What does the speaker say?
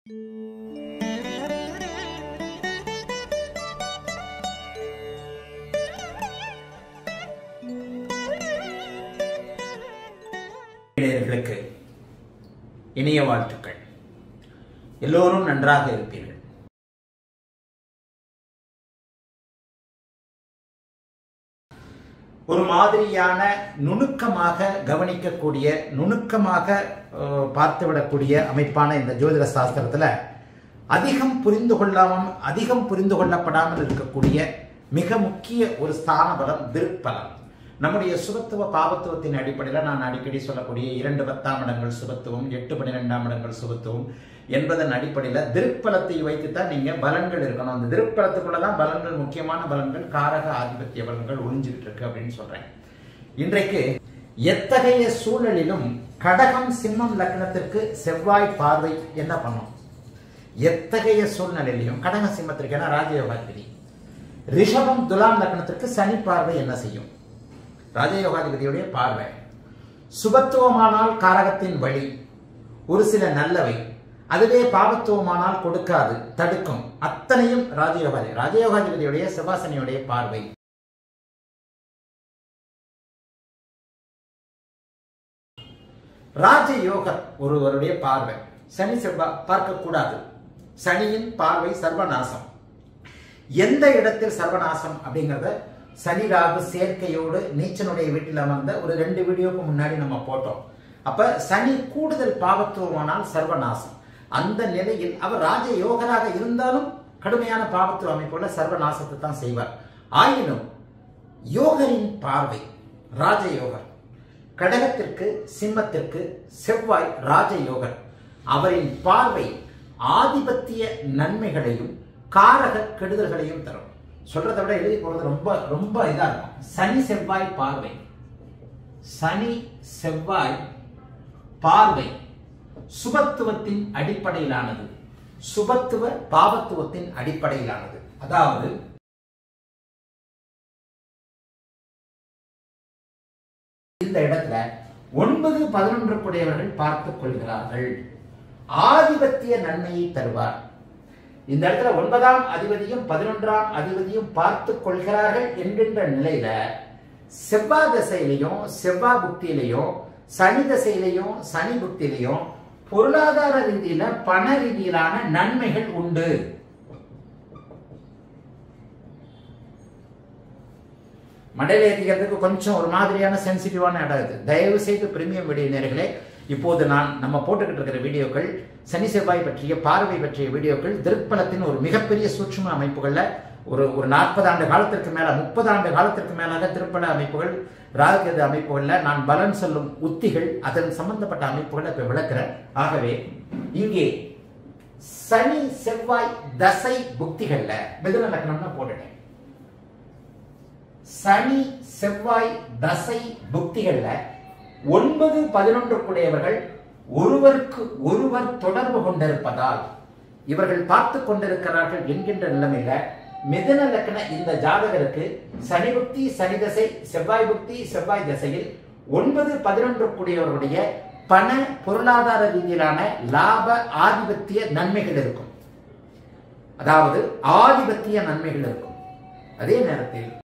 நேயர்களுக்கு இனிய வாழ்த்துக்கள் எல்லோரும் நன்றாக இருப்பீர்கள் ஒரு மாதிரியான நுணுக்கமாக கவனிக்கக்கூடிய நுணுக்கமாக அஹ், பார்த்துவிடக்கூடிய அமைப்பான இந்த ஜோதிட சாஸ்திரத்துல அதிகம் புரிந்து கொள்ளாமல் அதிகம் புரிந்து கொள்ளப்படாமல் இருக்கக்கூடிய மிக முக்கிய ஒரு ஸ்தான பலம் திருப்பலம் நம்முடைய சுபத்துவ பாவத்துவத்தின் அடிப்படையில் நான் அடிக்கடி சொல்லக்கூடிய இரண்டு பத்தாம் இடங்கள் சுபத்துவம் எட்டு பன்னிரெண்டாம் இடங்கள் சுபத்துவம் என்பதன் அடிப்படையில் திருப்பலத்தை வைத்து தான் நீங்க பலன்கள் இருக்கணும் அந்த திருப்பலத்துக்குள்ள தான் பலன்கள் முக்கியமான பலன்கள் காரக ஆதிபத்திய பலன்கள் ஒளிஞ்சுக்கிட்டு இருக்கு அப்படின்னு சொல்றேன் இன்றைக்கு எத்தகைய சூழலிலும் கடகம் சிம்மம் லக்னத்திற்கு செவ்வாய் பார்வை என்ன பண்ணும் எத்தகைய சூழ்நிலையிலும் கடக சிம்மத்திற்கு என ராஜயோகாதிபதி ரிஷபம் துலாம் லக்னத்திற்கு சனி பார்வை என்ன செய்யும் ராஜயோகாதிபதியுடைய பார்வை சுபத்துவமானால் காரகத்தின் வழி ஒரு சில நல்லவை அதுவே பாவத்துவமானால் கொடுக்காது தடுக்கும் அத்தனையும் ராஜயோகாதி ராஜயோகாதிபதியுடைய சிவாசனியுடைய பார்வை ராஜயோக ஒருவருடைய பார்வை சனி செவ்வாய் பார்க்கக்கூடாது சனியின் பார்வை சர்வநாசம் எந்த இடத்தில் சர்வநாசம் அப்படிங்கறத சனி ராகு சேர்க்கையோடு நீச்சனுடைய வீட்டில் அமர்ந்த ஒரு ரெண்டு வீடியோக்கு முன்னாடி நம்ம போட்டோம் அப்ப சனி கூடுதல் பாவத்துவமானால் சர்வநாசம் அந்த நிலையில் அவர் ராஜ யோகராக இருந்தாலும் கடுமையான பாவத்துவ அமைப்புள்ள சர்வநாசத்தை தான் செய்வார் ஆயினும் யோகரின் பார்வை ராஜயோகர் கடகத்திற்கு சிம்மத்திற்கு செவ்வாய் ராஜயோகர் அவரின் பார்வை ஆதிபத்திய நன்மைகளையும் காரக கெடுதல்களையும் தரும் சொல்றதை விட எழுதி போறது ரொம்ப ரொம்ப இதா இருக்கும் சனி செவ்வாய் பார்வை சனி செவ்வாய் பார்வை சுபத்துவத்தின் அடிப்படையிலானது சுபத்துவ பாவத்துவத்தின் அடிப்படையிலானது அதாவது இந்த இடத்துல ஒன்பது பதினொன்று கூடியவர்கள் பார்த்துக் கொள்கிறார்கள் ஆதிபத்திய நன்மையை தருவார் இந்த இடத்துல ஒன்பதாம் அதிபதியும் பதினொன்றாம் அதிபதியும் பார்த்துக் கொள்கிறார்கள் என்கின்ற நிலையில செவ்வாய் தசையிலையும் செவ்வாய் புக்தியிலையும் சனி தசையிலையும் சனி புக்தியிலையும் பொருளாதார ரீதியில பண ரீதியிலான நன்மைகள் உண்டு மடையில ஏற்றிக்கிறதுக்கு கொஞ்சம் ஒரு மாதிரியான சென்சிட்டிவான இடம் இது தயவு செய்து பிரீமியம் வீடியோ நேர்களே இப்போது நான் நம்ம போட்டுக்கிட்டு இருக்கிற வீடியோக்கள் சனி செவ்வாய் பற்றிய பார்வை பற்றிய வீடியோக்கள் திருப்பலத்தின் ஒரு மிகப்பெரிய சூட்சும அமைப்புகள்ல ஒரு ஒரு நாற்பது ஆண்டு காலத்திற்கு மேல முப்பது ஆண்டு காலத்திற்கு மேலாக திருப்பல அமைப்புகள் ராகுகேது அமைப்புகள்ல நான் பலன் சொல்லும் உத்திகள் அதன் சம்பந்தப்பட்ட அமைப்புகளை இப்ப விளக்குறேன் ஆகவே இங்கே சனி செவ்வாய் தசை புக்திகள்ல மிதுன லக்னம்னு போட்டுட்டேன் சனி செவ்வாய் தசை புக்திகள்ல ஒன்பது பதினொன்று கூடியவர்கள் ஒருவருக்கு ஒருவர் தொடர்பு கொண்டிருப்பதால் இவர்கள் பார்த்து கொண்டிருக்கிறார்கள் என்கின்ற நிலைமையில மிதன லக்ன இந்த ஜாதகருக்கு சனி புக்தி சனி தசை செவ்வாய் புக்தி செவ்வாய் தசையில் ஒன்பது பதினொன்று கூடியவர்களுடைய பண பொருளாதார ரீதியிலான லாப ஆதிபத்திய நன்மைகள் இருக்கும் அதாவது ஆதிபத்திய நன்மைகள் இருக்கும் அதே நேரத்தில்